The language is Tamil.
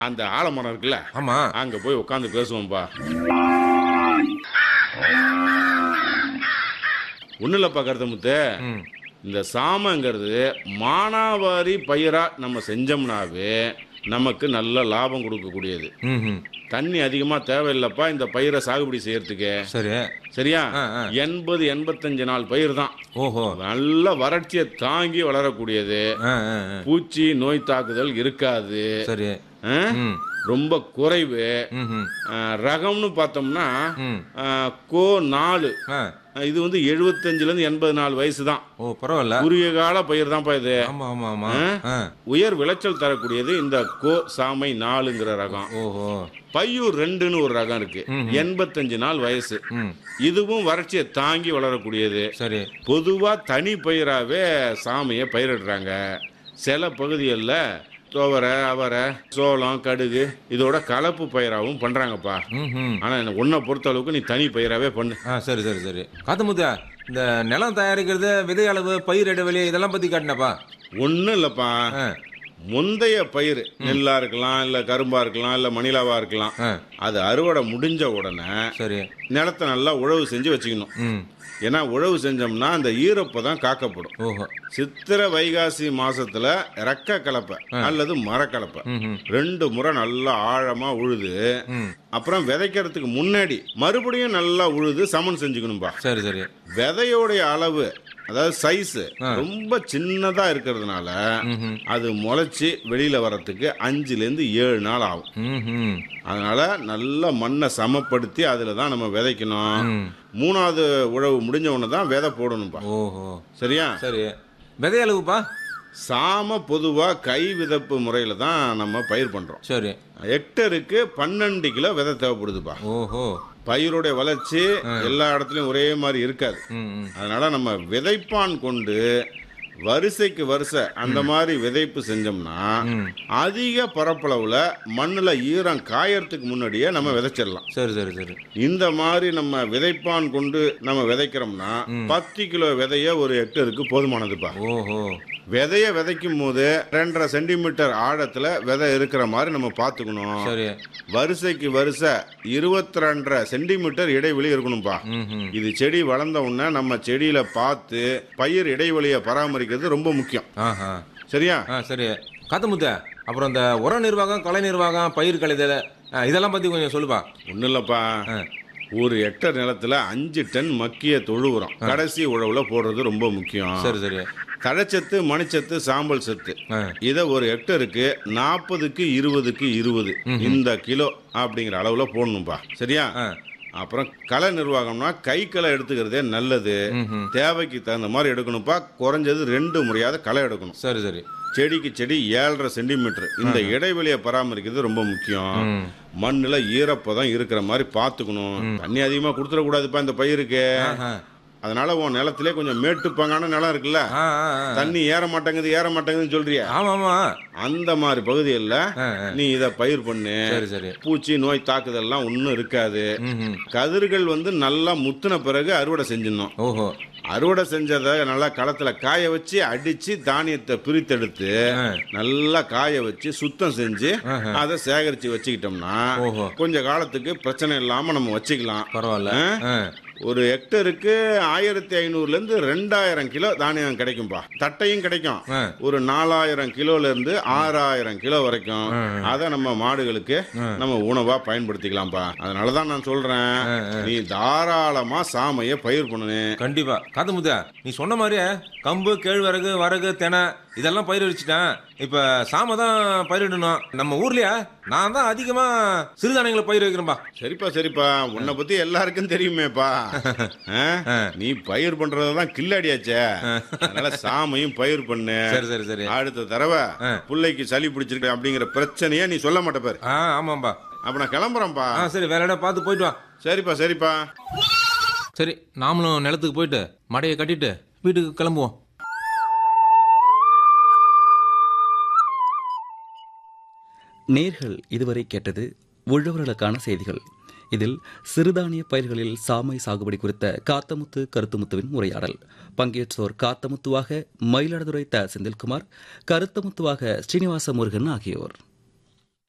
அந்த ஆலமரம் இருக்குல்ல ஆமா அங்க போய் உட்காந்து பேசுவோம்பா ஒன்றும் இல்லைப்பா கருத்தமுத்து ம் இந்த சாமங்கிறது மானாவாரி பயிரா நம்ம செஞ்சோம்னாவே நமக்கு நல்ல லாபம் கொடுக்கக்கூடியது ம் ம் தண்ணி அதிகமா தேவையில்லைப்பா இந்த பயிரை சாகுபடி செய்யறதுக்கு சரி சரியா ஆ, ஆ. எண்பது எண்பத்தஞ்சு நாள் பயிர் தான் ஓஹோ நல்ல வறட்சியை தாங்கி வளரக்கூடியது ஆ ஆ ஆ. பூச்சி நோய் தாக்குதல் இருக்காது சரி ஆ? ம் ரொம்ப குறைவு ம் ம் ஆ, ரகம்னு பார்த்தோம்னா ம் ஆ, கோ நாலு ஆ இது வந்து எழுபத்தஞ்சுலேருந்து எண்பது நாலு வயசு தான் ஓ பரவாயில்ல குறுகிய கால பயிர் தான்ப்பா இது ஆமா ஆமா ஆமா ஆ உயர் விளைச்சல் தரக்கூடியது இந்த கோ சாமை நாலுங்கிற ரகம் ஓஹோ பையூர் ரெண்டுன்னு ஒரு ரகம் இருக்கு எண்பத்தஞ்சு நாள் வயசு ம் இதுவும் வறட்சியை தாங்கி வளரக்கூடியது சரி பொதுவா தனி பயிராவே சாமையை பயிரிடுறாங்க சில பகுதிகளில் துவரை அவரை சோளம் கடுகு இதோட கலப்பு பயிராகவும் பண்றாங்கப்பா ம் ம் ஆனா எனக்கு உன்னை பொறுத்த அளவுக்கு நீ தனி பயிராவே பண்ணு ஆ சரி சரி சரி காத்தமுத்தா இந்த நிலம் தயாரிக்கிறது விதை அளவு பயிர் இடைவெளி இதெல்லாம் பத்தி காட்டினப்பா ஒன்றும் இல்லைப்பா ஆ முந்தைய பயிர் நெல்லா இருக்கலாம் இல்ல கரும்பா இருக்கலாம் இல்ல மணிலாவா இருக்கலாம் ஆ அது அறுவடை முடிஞ்ச உடனே சரி நிலத்தை நல்லா உழவு செஞ்சு வச்சுக்கணும் ம் ஏன்னா உழவு செஞ்சோம்னா அந்த ஈரப்பதம் தான் காக்கப்படும் ஓஹோ சித்திரை வைகாசி மாசத்துல ரெக்க கலப்பை அல்லது மரக்கலப்பை ம் ம் ரெண்டு முறை நல்லா ஆழமா உழுது ம் அப்புறம் விதைக்கிறதுக்கு முன்னாடி மறுபடியும் நல்லா உழுது சமன் செஞ்சுக்கணும்பா சரி சரி விதையோடைய அளவு அதாவது சைஸ் ரொம்ப சின்னதா இருக்கிறதுனால ம் ம் அது முளைச்சி வெளியில வர்றதுக்கு அஞ்சுல இருந்து ஏழு நாள் ஆகும் ம் ம் அதனால நல்ல மண்ணை சமப்படுத்தி அதுல தான் நம்ம விதைக்கணும் ம் மூணாவது உழவு முடிஞ்ச உடனே தான் விதை போடணும்பா ஓஹோ சரியா சரி விதை அளவுப்பா சாம பொதுவா கை விதப்பு முறையில தான் நம்ம பயிர் பண்றோம் சரி ஹெக்டருக்கு பன்னெண்டு கிலோ விதை தேவைப்படுதுப்பா ஓஹோ பயிருடைய வளர்ச்சி எல்லா இடத்துலயும் ஒரே மாதிரி இருக்காது ம் ம் அதனால நம்ம விதைப்பான் கொண்டு வரிசைக்கு வரிசை அந்த மாதிரி விதைப்பு செஞ்சோம்னா ம் அதிக பரப்பளவுல மண்ணுல ஈரம் காயறதுக்கு முன்னாடியே நம்ம விதைச்சிடலாம் சரி சரி சரி இந்த மாதிரி நம்ம விதைப்பான் கொண்டு நம்ம விதைக்கிறோம்னா பத்து கிலோ விதைய ஒரு ஹெக்டருக்கு போதுமானதுப்பா ஓஹோ விதைய விதைக்கும் போது ரெண்டரை சென்டிமீட்டர் ஆழத்துல விதை இருக்கிற மாதிரி நம்ம பார்த்துக்கணும் சரி வரிசைக்கு வரிசை இருபத்தி ரெண்டரை சென்டிமீட்டர் இடைவெளி இருக்கணும்பா ம் ம் இது செடி வளர்ந்த உடனே நம்ம செடியில பார்த்து பயிர் இடைவெளியை பராமரிக்கிறது ரொம்ப முக்கியம் ஆஹா சரியா ஆ சரி காத்தமுத்த அப்புறம் இந்த உர நிர்வாகம் கலை நிர்வாகம் பயிர் கலைதல் ஆ, இதெல்லாம் பத்தி கொஞ்சம் சொல்லுப்பா ஒன்றும் இல்லைப்பா ஆ. ஒரு ஹெக்டர் நிலத்துல அஞ்சு டன் மக்கிய தொழு உரம் கடைசி உழவுல போடுறது ரொம்ப முக்கியம் சரி சரி தழைச்சத்து மணிச்சத்து சாம்பல் சத்து ஆ இதை ஒரு ஹெக்டருக்கு நாற்பதுக்கு இருபதுக்கு இருபது இந்த கிலோ அப்படிங்கிற அளவுல போடணும்பா சரியா ஆ அப்புறம் களை நிர்வாகம்னா கை களை எடுத்துக்கிறதே நல்லது ம் ம் தேவைக்கு தகுந்த மாதிரி எடுக்கணும்ப்பா குறைஞ்சது ரெண்டு முறையாவது களை எடுக்கணும் சரி சரி செடிக்கு செடி ஏழரை சென்டிமீட்டர் இந்த இடைவெளியை பராமரிக்கிறது ரொம்ப முக்கியம் ம் மண்ணுல ஈரப்பதம் இருக்கிற மாதிரி பார்த்துக்கணும் தண்ணி அதிகமா கொடுத்துடக்கூடாதுப்பா இந்த பயிருக்கு ஆஹா. அதனால உன் நிலத்திலே கொஞ்சம் மேட்டுப்பாங்கான நிலம் இருக்குல்ல ஆ ஆ ஆ. தண்ணி ஏற மாட்டேங்குது ஏற மாட்டேங்குதுன்னு சொல்றிய ஆமா ஆமா அந்த மாதிரி பகுதிகளில் ஆ, ஆ. நீ இதை பயிர் பண்ணு சரி சரி பூச்சி நோய் தாக்குதல்லாம் ஒன்றும் இருக்காது ம் ம் கதிர்கள் வந்து நல்லா முத்தின பிறகு அறுவடை செஞ்சிடணும் ஓஹோ அறுவடை செஞ்சதை நல்லா களத்துல காய வச்சு அடிச்சு தானியத்தை பிரித்தெடுத்து ஆ. நல்லா காய வச்சு சுத்தம் செஞ்சு ஆஹா. அதை சேகரிச்சு வச்சுக்கிட்டோம்னா ஓஹோ. கொஞ்ச காலத்துக்கு பிரச்சனை இல்லாம நம்ம வச்சுக்கலாம் பரவாயில்ல ஆ? ஆ ஒரு ஹெக்டருக்கு ஆயிரத்தி ஐநூறுல இருந்து ரெண்டாயிரம் கிலோ தானியம் கிடைக்கும்பா தட்டையும் கிடைக்கும் ஆ. ஒரு நாலாயிரம் கிலோல இருந்து ஆறாயிரம் கிலோ வரைக்கும் அதை நம்ம மாடுகளுக்கு நம்ம உணவா பயன்படுத்திக்கலாம்ப்பா அதனாலதான் நான் சொல்றேன் நீ தாராளமா சாமைய பயிர் பண்ணு கண்டிப்பா காத்தமுத்த நீ சொன்ன மாதிரியே கம்பு கேழ்வரகு வரகு தெனை இதெல்லாம் பயிர் வச்சுட்டேன் இப்ப சாம தான் பயிரிடணும் நம்ம ஊர்லயே நான் தான் அதிகமா சிறுதானியங்களை பயிர் வைக்கிறேன்பா சரிப்பா சரிப்பா உன்னை பத்தி எல்லாருக்கும் தெரியுமேப்பா ஆ? நீ பயிர் பண்றதுதான் கில்லாடியாச்சே அதனால சாமையும் பயிர் பண்ணு சரி சரி சரி அடுத்த தடவை பிள்ளைக்கு சளி பிடிச்சிருக்கு அப்படிங்கிற பிரச்சனைய நீ சொல்ல மாட்ட பாரு ஆ ஆமாம்பா அப்ப நான் கிளம்புறேன்ப்பா ஆ சரி வேற இடம் பார்த்து போயிட்டு வா சரிப்பா சரிப்பா சரி நாமளும் நிலத்துக்கு போயிட்டு மடையை கட்டிட்டு வீட்டுக்கு கிளம்புவோம் நேர்கள் இதுவரை கேட்டது உழவர்களுக்கான செய்திகள் இதில் சிறுதானிய பயிர்களில் சாமை சாகுபடி குறித்த காத்தமுத்து கருத்துமுத்துவின் உரையாடல் பங்கேற்றோர் காத்தமுத்துவாக மயிலாடுதுறை த செந்தில்குமார் கருத்தமுத்துவாக ஸ்ரீனிவாச முருகன் ஆகியோர்